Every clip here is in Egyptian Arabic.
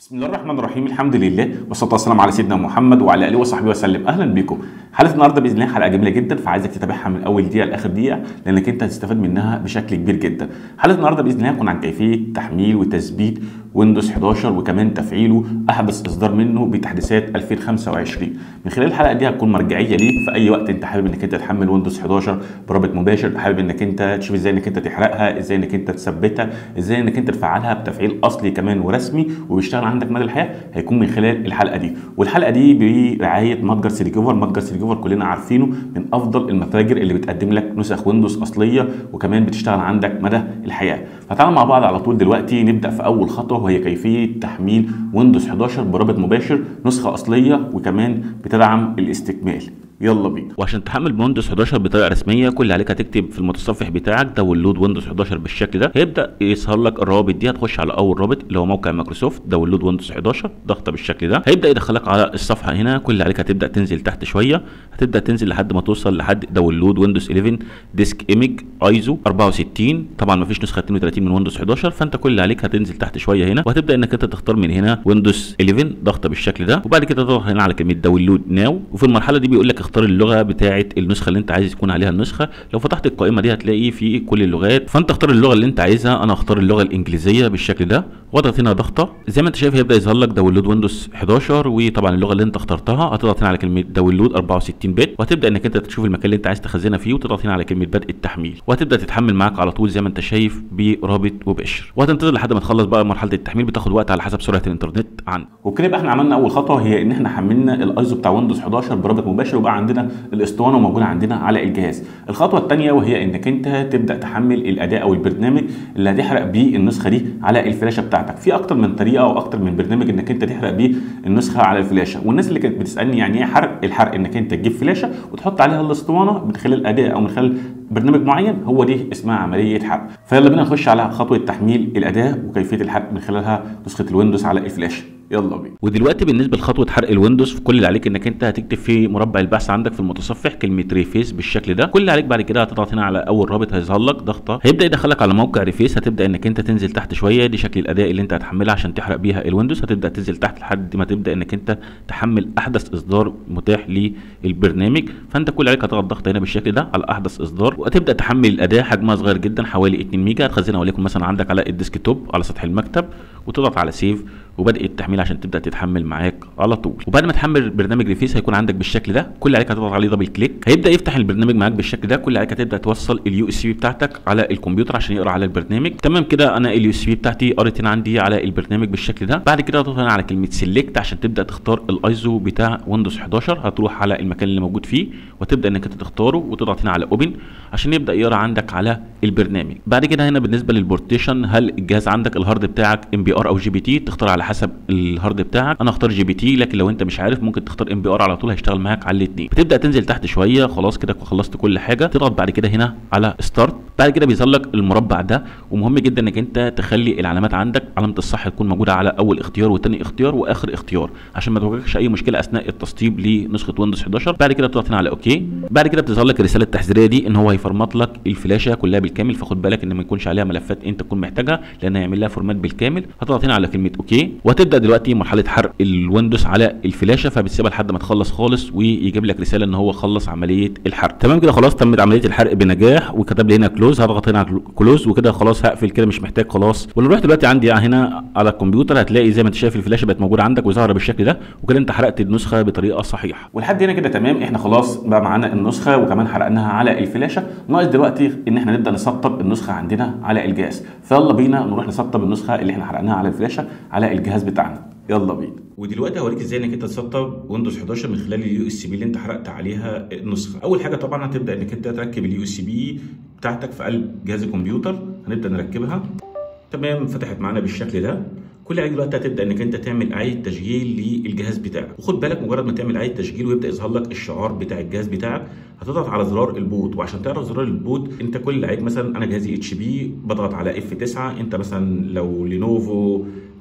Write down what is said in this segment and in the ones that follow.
بسم الله الرحمن الرحيم الحمد لله والصلاه والسلام على سيدنا محمد وعلى اله وصحبه وسلم اهلا بكم حلقه النهارده باذن الله حلقه جميله جدا فعايزك تتابعها من اول دقيقه لاخر دقيقه لانك انت هتستفاد منها بشكل كبير جدا حلقه النهارده باذن الله هتكون عن كيفيه تحميل وتثبيت ويندوز 11 وكمان تفعيله احدث اصدار منه بتحديثات 2025 من خلال الحلقه دي هتكون مرجعيه ليك في اي وقت انت حابب انك انت تحمل ويندوز 11 برابط مباشر حابب انك انت تشوف ازاي انك انت تحرقها ازاي انك انت تثبتها ازاي انك انت تفعلها بتفعيل اصلي كمان ورسمي وبيشتغل عندك مدى الحياه هيكون من خلال الحلقه دي والحلقه دي برعايه متجر سيريكوفر متجر سيريكوفر كلنا عارفينه من افضل المتاجر اللي بتقدم لك نسخ ويندوز اصليه وكمان بتشتغل عندك مدى الحياه فتعالوا مع بعض على طول دلوقتي نبدا في اول خطوه وهي كيفيه تحميل ويندوز 11 برابط مباشر نسخه اصليه وكمان بتدعم الاستكمال يلا بينا وعشان تحمل ويندوز 11 بطريقه رسميه كل اللي عليك هتكتب في المتصفح بتاعك داونلود ويندوز 11 بالشكل ده هيبدا يظهر لك الروابط دي هتخش على اول رابط اللي هو موقع مايكروسوفت داونلود ويندوز 11 ضغطه بالشكل ده هيبدا يدخلك على الصفحه هنا كل اللي عليك هتبدا تنزل تحت شويه هتبدا تنزل لحد ما توصل لحد داونلود ويندوز 11 ديسك ايمج ايزو 64 طبعا مفيش نسخه 32 من ويندوز 11 فانت كل اللي عليك هتنزل تحت شويه هنا وهتبدا انك انت تختار من هنا ويندوز 11 ضغطه بالشكل ده وبعد كده تضغط هنا على كلمه داونلود ناو وفي المرحله دي بيقول لك اختار اللغه بتاعه النسخه اللي انت عايز يكون عليها النسخه لو فتحت القائمه دي هتلاقي في كل اللغات فانت اختار اللغه اللي انت عايزها انا اختار اللغه الانجليزيه بالشكل ده واضغط هنا ضغطه زي ما انت شايف هيبدا يظهر لك داونلود ويندوز 11 وطبعا اللغه اللي انت اخترتها هتضغط هنا على كلمه داونلود 64 بت وهتبدا انك انت تشوف المكان اللي انت عايز تخزنها فيه وتضغط هنا على كلمه بدء التحميل وهتبدا تتحمل معاك على طول زي ما انت شايف برابط مباشر وهتنتظر لحد ما تخلص بقى مرحله التحميل بتاخد وقت على حسب سرعه الانترنت عندك وبكده يبقى احنا عملنا اول خطوه هي ان احنا حملنا الايزو بتاع ويندوز 11 برابط مباشر وبقى عندنا الاسطوانه موجوده عندنا على الجهاز الخطوه الثانيه وهي انك انت تبدا تحمل الاداء او البرنامج اللي هتحرق بيه النسخه دي على الفلاشه بتاعتك في اكتر من طريقه او اكتر من برنامج انك انت تحرق بيه النسخه على الفلاشه والناس اللي كانت بتسالني يعني ايه حرق الحرق انك انت تجيب فلاشه وتحط عليها الاسطوانه من خلال اداء او من خلال برنامج معين هو دي اسمها عمليه حرق فيلا بينا نخش على خطوه تحميل الاداه وكيفيه الحرق من خلالها نسخه الويندوز على الفلاشه يلا بينا ودلوقتي بالنسبه لخطوه حرق الويندوز كل اللي عليك انك انت هتكتب في مربع البحث عندك في المتصفح كلمه ريفيس بالشكل ده كل اللي عليك بعد كده هتضغط هنا على اول رابط هيظهر لك ضغطه هيبدا يدخلك على موقع ريفيس هتبدا انك انت تنزل تحت شويه دي شكل الاداء اللي انت هتحملها عشان تحرق بيها الويندوز هتبدا تنزل تحت لحد ما تبدا انك انت تحمل احدث اصدار متاح للبرنامج فانت كل اللي عليك هتضغط ضغط هنا بالشكل ده على احدث اصدار وهتبدا تحمل الاداه حجمها صغير جدا حوالي 2 ميجا هتخزنها وليكن مثلا عندك على الديسك توب على سطح المكتب وتضغط على سيف وبدأ التحميل عشان تبدا تتحمل معاك على طول وبعد ما تحمل برنامج ريفيس هيكون عندك بالشكل ده كل اللي عليك هتضغط عليه دبل كليك هيبدا يفتح البرنامج معاك بالشكل ده كل اللي عليك هتبدا توصل اليو اس بي بتاعتك على الكمبيوتر عشان يقرا على البرنامج تمام كده انا اليو اس بي بتاعتي قريت هنا عندي على البرنامج بالشكل ده بعد كده هتضغط هنا على كلمه سيلكت عشان تبدا تختار الايزو بتاع ويندوز 11 هتروح على المكان اللي موجود فيه وتبدا انك انت تختاره وتضغط هنا على اوبن عشان يبدا يقرا عندك على البرنامج بعد كده هنا بالنسبه للبورتيشن هل الجهاز عندك الهارد بتاعك ام بي ار او جي بي تي تختار على حسب الهارد بتاعك انا اختار جي بي تي لكن لو انت مش عارف ممكن تختار ام بي ار على طول هيشتغل معاك على الاثنين بتبدا تنزل تحت شويه خلاص كده خلصت كل حاجه تضغط بعد كده هنا على ستارت بعد كده بيظهر لك المربع ده ومهم جدا انك انت تخلي العلامات عندك علامه الصح تكون موجوده على اول اختيار وثاني اختيار واخر اختيار عشان ما تواجهش اي مشكله اثناء التسطيب لنسخه ويندوز 11 بعد كده بتضغط هنا على اوكي بعد كده بتظهر لك الرساله التحذيريه دي ان هو هيفرمط لك الفلاشه كلها بالكامل فخد بالك ان ما يكونش عليها ملفات انت تكون محتاجها لان هيعمل لها فورمات بالكامل هتضغط هنا على كلمه اوكي وهتبدا دلوقتي مرحله حرق الويندوز على الفلاشه فبتسيبها لحد ما تخلص خالص ويجيب لك رساله ان هو خلص عمليه الحرق تمام كده خلاص تمت عمليه الحرق بنجاح وكتب لي هنا كلوز هضغط هنا على كلوز وكده خلاص هقفل كده مش محتاج خلاص ونروح دلوقتي عندي هنا على الكمبيوتر هتلاقي زي ما انت شايف الفلاشه بقت موجوده عندك وظاهره بالشكل ده وكده انت حرقت النسخه بطريقه صحيحه ولحد هنا كده تمام احنا خلاص بقى معانا النسخه وكمان حرقناها على الفلاشه ناقص دلوقتي ان احنا نبدا نسطب النسخه عندنا على الجهاز فيلا بينا نروح نسطب النسخه اللي احنا حرقناها على الفلاشه على الجهاز بتاعنا يلا بينا ودلوقتي هوريك ازاي انك انت تسطب ويندوز 11 من خلال اليو اس بي اللي انت حرقت عليها النسخه اول حاجه طبعا هتبدا انك انت تركب اليو اس بي بتاعتك في قلب جهاز الكمبيوتر هنبدا نركبها تمام فتحت معانا بالشكل ده كل عليك دلوقتي هتبدا انك انت تعمل اعاده تشغيل للجهاز بتاعك وخد بالك مجرد ما تعمل اعاده تشغيل ويبدا يظهر لك الشعار بتاع الجهاز بتاعك هتضغط على زرار البوت وعشان تعرف زرار البوت انت كل اللي عليك مثلا انا جهازي اتش بي بضغط على اف 9 انت مثلا لو لينوفو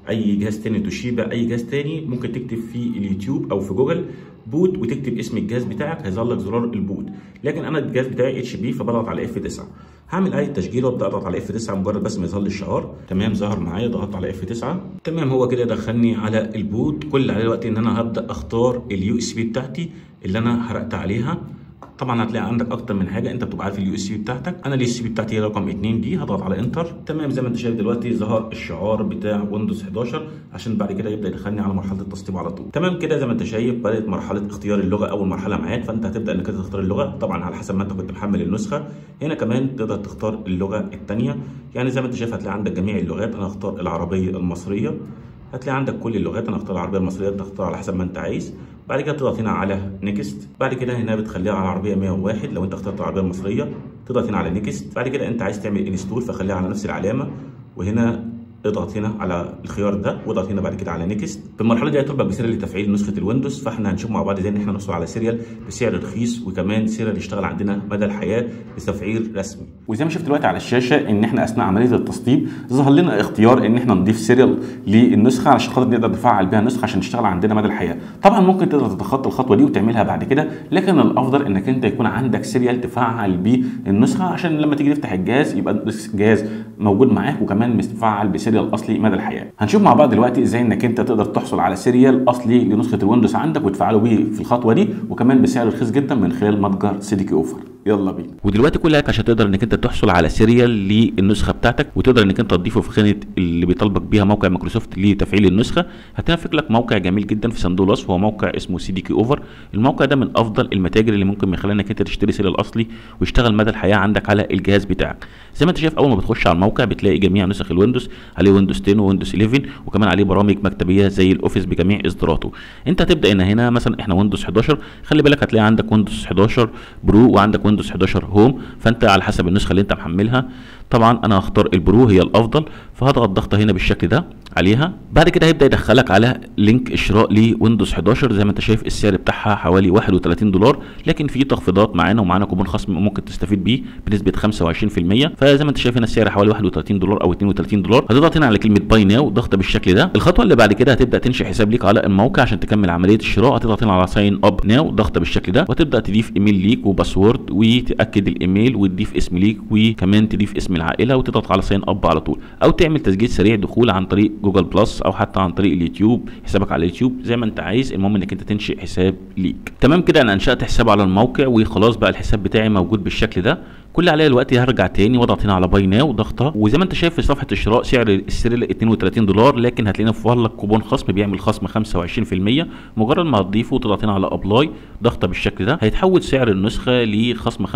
اي جهاز تاني توشيبا اي جهاز تاني ممكن تكتب في اليوتيوب او في جوجل بوت وتكتب اسم الجهاز بتاعك هيظهر لك زرار البوت لكن انا الجهاز بتاعي اتش بي فبضغط على اف 9 هعمل اي تشغيل وابدا اضغط على اف 9 مجرد بس ما يظهر لي الشعار تمام ظهر معايا ضغطت على اف 9 تمام هو كده دخلني على البوت كل اللي عليه دلوقتي ان انا هبدا اختار اليو اس بي بتاعتي اللي انا حرقت عليها طبعا هتلاقي عندك اكتر من حاجه انت بتبقى عارف اليو اس بي بتاعتك انا اليو اس بي بتاعتي هي رقم 2 دي هضغط على انتر تمام زي ما انت شايف دلوقتي ظهر الشعار بتاع ويندوز 11 عشان بعد كده يبدا يدخلني على مرحله التسطيب على طول تمام كده زي ما انت شايف بدات مرحله اختيار اللغه اول مرحله معاك فانت هتبدا انك انت تختار اللغه طبعا على حسب ما انت كنت محمل النسخه هنا كمان تقدر تختار اللغه الثانيه يعني زي ما انت شايف هتلاقي عندك جميع اللغات انا هختار العربيه المصريه هتلاقي عندك كل اللغات انا اختار العربيه المصريه انت تختار على حسب ما انت عايز بعد كده تضغط هنا على نيكست بعد كده هنا بتخليها على العربيه 101 لو انت اخترت العربيه المصريه تضغط هنا على نيكست بعد كده انت عايز تعمل انستول فخليها على نفس العلامه وهنا اضغط هنا على الخيار ده واضغط هنا بعد كده على نيكست في المرحله دي هيطلبك بسيريال لتفعيل نسخه الويندوز فاحنا هنشوف مع بعض ازاي ان احنا نحصل على سيريال بسعر رخيص وكمان سيريال يشتغل عندنا مدى الحياه بتفعيل رسمي وزي ما شفت دلوقتي على الشاشه ان احنا اثناء عمليه التسطيب ظهر لنا اختيار ان احنا نضيف سيريال للنسخه علشان خاطر نقدر نفعل بيها النسخه عشان تشتغل عندنا مدى الحياه طبعا ممكن تقدر تتخطى الخطوه دي وتعملها بعد كده لكن الافضل انك انت يكون عندك سيريال تفعل بيه النسخه عشان لما تيجي تفتح الجهاز يبقى الجهاز موجود معاك وكمان متفعل بسيريال اصلي مدى الحياه هنشوف مع بعض دلوقتي ازاي انك انت تقدر تحصل على سيريال اصلي لنسخه الويندوز عندك وتفعله بيه في الخطوه دي وكمان بسعر رخيص جدا من خلال متجر سيديكي اوفر يلا بينا ودلوقتي كل هيك عشان تقدر انك انت تحصل على سيريال للنسخه بتاعتك وتقدر انك انت تضيفه في خانه اللي بيطالبك بيها موقع مايكروسوفت لتفعيل النسخه هتنفذ لك موقع جميل جدا في صندوق الوصف هو موقع اسمه سي دي كي اوفر الموقع ده من افضل المتاجر اللي ممكن من خلالها انك انت تشتري سيريال اصلي ويشتغل مدى الحياه عندك على الجهاز بتاعك زي ما انت شايف اول ما بتخش على الموقع بتلاقي جميع نسخ الويندوز عليه ويندوز 10 ويندوز 11 وكمان عليه برامج مكتبيه زي الاوفيس بجميع اصداراته انت هتبدا هنا هنا مثلا احنا ويندوز 11 خلي بالك هتلاقي عندك ويندوز 11 برو وعندك ويندوز 11 هوم فانت على حسب النسخه اللي انت محملها طبعا انا هختار البرو هي الافضل فهضغط ضغطه هنا بالشكل ده عليها بعد كده هيبدا يدخلك على لينك الشراء لويندوز 11 زي ما انت شايف السعر بتاعها حوالي 31 دولار لكن في تخفيضات معانا ومعانا كوبون خصم ممكن تستفيد بيه بنسبه 25% فزي ما انت شايف هنا السعر حوالي 31 دولار او 32 دولار هتضغط هنا على كلمه باي ناو ضغطه بالشكل ده الخطوه اللي بعد كده هتبدا تنشئ حساب ليك على الموقع عشان تكمل عمليه الشراء هتضغط هنا على ساين اب ناو ضغطه بالشكل ده وتبدا تضيف ايميل ليك وباسورد وتاكد الايميل وتضيف اسم ليك وكمان تضيف اسم العائله وتضغط على ساين اب على طول او تعمل تسجيل سريع دخول عن طريق جوجل بلس او حتى عن طريق اليوتيوب حسابك على اليوتيوب زي ما انت عايز المهم انك انت تنشئ حساب ليك تمام كده انا انشات حساب على الموقع وخلاص بقى الحساب بتاعي موجود بالشكل ده كل اللي عليا دلوقتي هرجع تاني واضغط هنا على باي ناو ضغطه وزي ما انت شايف في صفحه الشراء سعر السرير 32 دولار لكن هتلاقينا موفر لك كوبون خصم بيعمل خصم 25% مجرد ما هتضيفه وتضغط هنا على ابلاي ضغطه بالشكل ده هيتحول سعر النسخه لخصم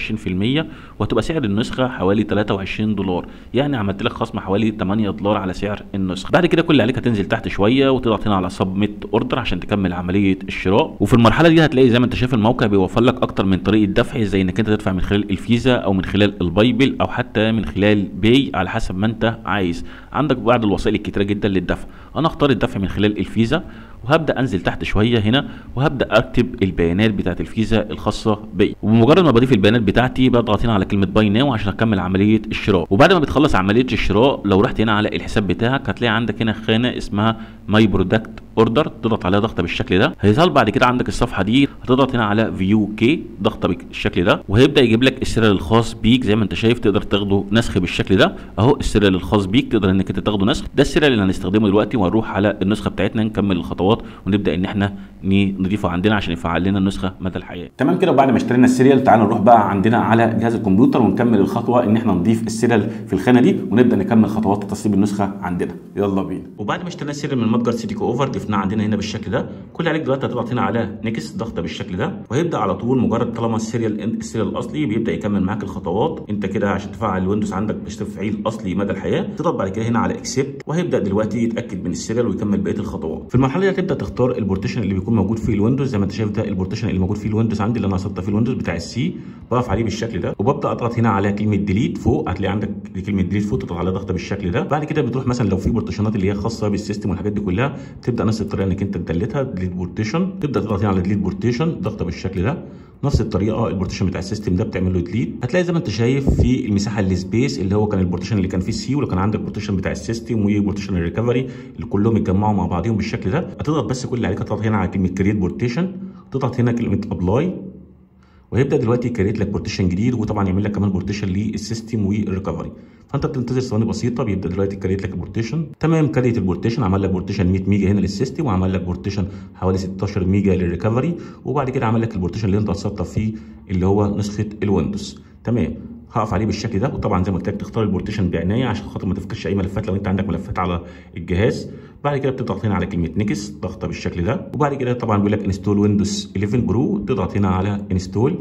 25% وهتبقى سعر النسخه حوالي 23 دولار يعني عملت لك خصم حوالي 8 دولار على سعر النسخه بعد كده كل اللي عليك هتنزل تحت شويه وتضغط هنا على سبميت اوردر عشان تكمل عمليه الشراء وفي المرحله دي هتلاقي زي ما انت شايف الموقع بيوفر لك اكتر من طريقه دفع زي انك انت تدفع من خلال الفيزا او من خلال البايبل او حتى من خلال باي على حسب ما انت عايز عندك بعض الوسائل الكتيره جدا للدفع انا اختار الدفع من خلال الفيزا وهبدا انزل تحت شويه هنا وهبدا اكتب البيانات بتاعه الفيزا الخاصه بي وبمجرد ما بضيف البيانات بتاعتي بضغط هنا على كلمه باي ناو عشان اكمل عمليه الشراء وبعد ما بتخلص عمليه الشراء لو رحت هنا على الحساب بتاعك هتلاقي عندك هنا خانه اسمها ماي برودكت اوردر تضغط عليها ضغطه بالشكل ده هيظهر بعد كده عندك الصفحه دي هتضغط هنا على فيو كي ضغطه بالشكل ده وهيبدا يجيب لك السيريال الخاص بيك زي ما انت شايف تقدر تاخده نسخ بالشكل ده اهو السيريال الخاص بيك تقدر انك انت تاخده نسخ ده السيريال اللي هنستخدمه دلوقتي وهنروح على النسخه بتاعتنا نكمل الخطوات ونبدا ان احنا نضيفه عندنا عشان يفعل لنا النسخه مدى الحياه تمام كده وبعد ما اشترينا السيريال تعالوا نروح بقى عندنا على جهاز الكمبيوتر ونكمل الخطوه ان احنا نضيف السيريال في الخانه دي ونبدا نكمل خطوات تسطيب النسخه عندنا يلا بينا وبعد ما اشترينا السيريال من متجر سيديكو اوفر ضفناه عندنا هنا بالشكل ده كل اللي عليك دلوقتي هتضغط هنا على نيكست ضغطه بالشكل ده وهيبدا على طول مجرد طالما السيريال السيريال الاصلي بيبدا يكمل معاك الخطوات انت كده عشان تفعل الويندوز عندك بتفعيل اصلي مدى الحياه تضغط بعد كده هنا على اكسبت وهيبدا دلوقتي يتاكد من السيريال ويكمل بقيه الخطوات في المرحله دي هتبدا تختار البورتيشن اللي بيكون موجود فيه الويندوز زي ما انت شايف ده البورتيشن اللي موجود فيه الويندوز عندي اللي انا وصلت فيه الويندوز بتاع السي بقف عليه بالشكل ده وببدا اضغط هنا على كلمه ديليت فوق هتلاقي عندك كلمه ديليت فوق تضغط على ضغطه بالشكل ده بعد كده بتروح مثلا لو في بورتيشنات اللي هي خاصه بالسيستم والحاجات دي كلها تبدا نفس الطريقه انك انت تدلتها ديليت بورتيشن تبدا تضغط هنا على ديليت بورتيشن ضغطه بالشكل ده نفس الطريقه البورتيشن بتاع السيستم ده بتعمل له ديليت هتلاقي زي ما انت شايف في المساحه اللي سبيس اللي هو كان البورتيشن اللي كان فيه سي ولو كان عندك بورتيشن بتاع السيستم وبورتيشن الريكفري اللي كلهم اتجمعوا مع بعضهم بالشكل ده هتضغط بس كل اللي عليك هتضغط هنا على كلمه كريت بورتيشن تضغط هنا كلمه ابلاي وهيبدا دلوقتي يكريت لك بورتيشن جديد وطبعا يعمل لك كمان بورتيشن للسيستم والريكفري فانت بتنتظر ثواني بسيطه بيبدا دلوقتي يكريت لك البورتيشن تمام كريت البورتيشن عمل لك بورتيشن 100 ميجا هنا للسيستم وعمل لك بورتيشن حوالي 16 ميجا للريكفري وبعد كده عمل لك البورتيشن اللي انت هتسطب فيه اللي هو نسخه الويندوز تمام هقف عليه بالشكل ده وطبعا زي ما قلت لك تختار البورتيشن بعنايه عشان خاطر ما تفكرش اي ملفات لو انت عندك ملفات على الجهاز بعد كده بتضغط هنا على كلمه نيكس ضغطه بالشكل ده وبعد كده طبعا بيقول لك انستول ويندوز 11 برو تضغط هنا على انستول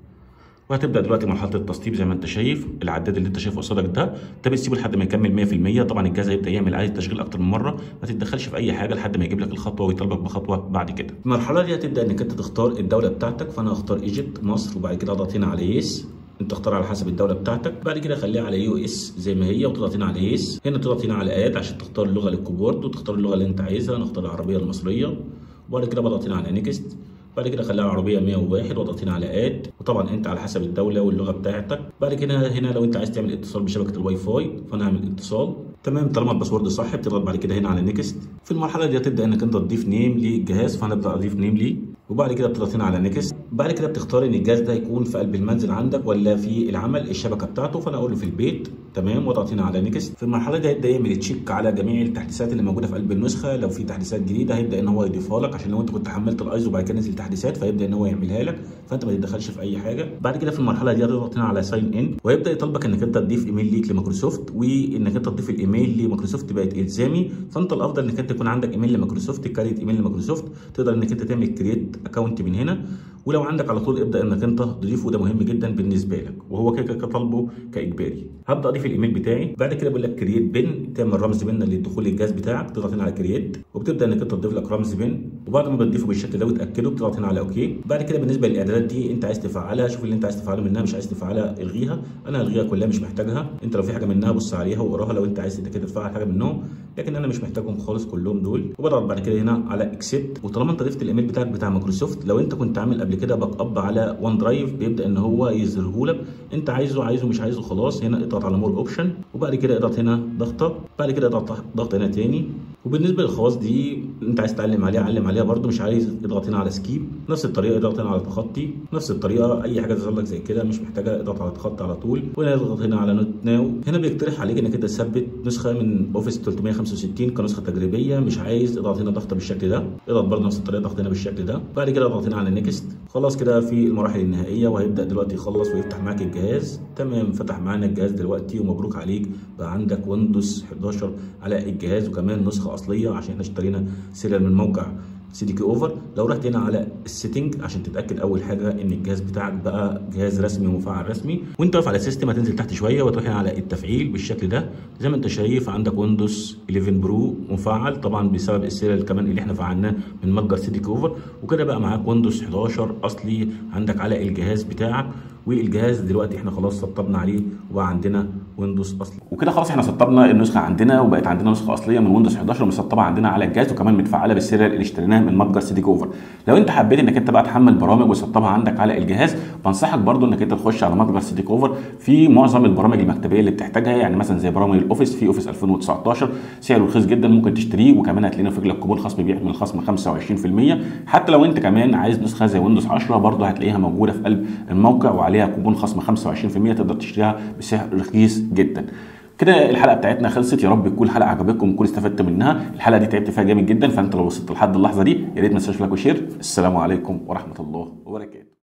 وهتبدا دلوقتي مرحله التسطيب زي ما انت شايف العداد اللي انت شايفه قصادك ده ده بتسيبه لحد ما يكمل 100% طبعا الجهاز هيبدا يعمل عاده تشغيل اكتر من مره ما تتدخلش في اي حاجه لحد ما يجيب لك الخطوه ويطالبك بخطوه بعد كده المرحله دي هتبدا انك انت تختار الدوله بتاعتك فانا هختار ايجيبت مصر وبعد كده اضغط هنا على يس انت اختار على حسب الدوله بتاعتك بعد كده خليها على يو اس زي ما هي وتضغط هنا على يس هنا تضغط هنا على اد عشان تختار اللغه للكيبورد وتختار اللغه اللي انت عايزها انا اختار العربيه المصريه وبعد كده بضغط هنا على نيكست بعد كده خليها عربيه 101 واضغط هنا على اد وطبعا انت على حسب الدوله واللغه بتاعتك بعد كده هنا لو انت عايز تعمل اتصال بشبكه الواي فاي فانا هعمل اتصال تمام طالما الباسورد صح بتضغط بعد كده هنا على نيكست في المرحله دي هتبدا انك انت تضيف نيم للجهاز فانا ابدا اضيف نيم ليه وبعد كده بتضغط هنا على نيكست بعد كده بتختار ان الجهاز ده يكون في قلب المنزل عندك ولا في العمل الشبكه بتاعته فانا اقول له في البيت تمام واضغط هنا على نيكست في المرحله دي هيبدا يعمل تشيك على جميع التحديثات اللي موجوده في قلب النسخه لو في تحديثات جديده هيبدا ان هو يضيفها لك عشان لو انت كنت حملت الايزو وبعد كده نزل تحديثات فيبدا ان هو يعملها لك فانت ما تتدخلش في اي حاجه بعد كده في المرحله دي هتضغط هنا على ساين ان ويبدا يطلبك انك انت تضيف ايميل ليك لمايكروسوفت وانك انت تضيف الايميل لمايكروسوفت بقت الزامي فانت الافضل انك انت يكون عندك ايميل لمايكروسوفت كاريت ايميل لمايكروسوفت تقدر انك انت تعمل كريت اكونت من هنا ولو عندك على طول ابدا انك انت تضيفه ده مهم جدا بالنسبه لك وهو كده كده طالبه كاجباري هبدا اضيف الايميل بتاعي بعد كده بيقول لك كرييت بن تعمل رمز بن للدخول للجهاز بتاعك تضغط هنا على كرييت وبتبدا انك انت تضيف لك رمز بن وبعد ما بتضيفه بالشكل ده وتاكده بتضغط هنا على اوكي بعد كده بالنسبه للاعدادات دي انت عايز تفعلها شوف اللي انت عايز تفعله منها مش عايز تفعلها الغيها انا هلغيها كلها مش محتاجها انت لو في حاجه منها بص عليها وقراها لو انت عايز انت كده تفعل حاجه منهم لكن انا مش محتاجهم خالص كلهم دول وبضغط بعد كده هنا على اكسبت وطالما انت ضفت الايميل بتاعك بتاع مايكروسوفت لو انت كنت عامل قبل كده باك اب على وان درايف بيبدا ان هو يظهره لك انت عايزه عايزه مش عايزه خلاص هنا اضغط على مور اوبشن وبعد كده اضغط هنا ضغطه بعد كده اضغط ضغط هنا تاني وبالنسبه للخواص دي انت عايز تعلم عليها علم عليها برده مش عايز اضغط هنا على سكيب نفس الطريقه اضغط هنا على تخطي نفس الطريقه اي حاجه تظهر لك زي كده مش محتاجه اضغط على تخطي على طول وهنا اضغط هنا على نوت ناو هنا بيقترح عليك انك انت تثبت نسخه من اوفيس 365 كنسخه تجريبيه مش عايز اضغط هنا ضغطه بالشكل ده اضغط برده نفس الطريقه ضغط هنا بالشكل ده بعد كده اضغط هنا على نيكست خلاص كده في المراحل النهائيه وهيبدا دلوقتي يخلص ويفتح معاك الجهاز تمام فتح معانا الجهاز دلوقتي ومبروك عليك بقى عندك ويندوز 11 على الجهاز وكمان نسخه اصليه عشان احنا اشترينا سيريال من موقع سي دي كي اوفر لو رحت هنا على السيتنج عشان تتاكد اول حاجه ان الجهاز بتاعك بقى جهاز رسمي ومفعل رسمي وانت واقف على السيستم هتنزل تحت شويه وتروح هنا على التفعيل بالشكل ده زي ما انت شايف عندك ويندوز 11 برو مفعل طبعا بسبب السيريال كمان اللي احنا فعلناه من متجر سي دي كي اوفر وكده بقى معاك ويندوز 11 اصلي عندك على الجهاز بتاعك والجهاز دلوقتي احنا خلاص سطبنا عليه وبقى عندنا ويندوز اصلي وكده خلاص احنا سطبنا النسخه عندنا وبقت عندنا نسخه اصليه من ويندوز 11 مسطبه عندنا على الجهاز وكمان متفعله بالسيريال اللي اشتريناه من متجر سي دي اوفر لو انت حبيت انك انت بقى تحمل برامج وتسطبها عندك على الجهاز بنصحك برضو انك انت تخش على متجر سي دي اوفر في معظم البرامج المكتبيه اللي بتحتاجها يعني مثلا زي برامج الاوفيس في اوفيس 2019 سعره رخيص جدا ممكن تشتريه وكمان هتلاقينا في لك كوبون خصم بيحمل خصم 25% حتى لو انت كمان عايز نسخه زي ويندوز 10 برضو هتلاقيها موجوده في قلب الموقع وعليها كوبون خصم 25% تقدر تشتريها بسعر رخيص جدا كده الحلقه بتاعتنا خلصت يا رب تكون الحلقه عجبتكم وتكون استفدت منها الحلقه دي تعبت فيها جامد جدا فانت لو وصلت لحد اللحظه دي يا ريت ما تنساش لايك وشير السلام عليكم ورحمه الله وبركاته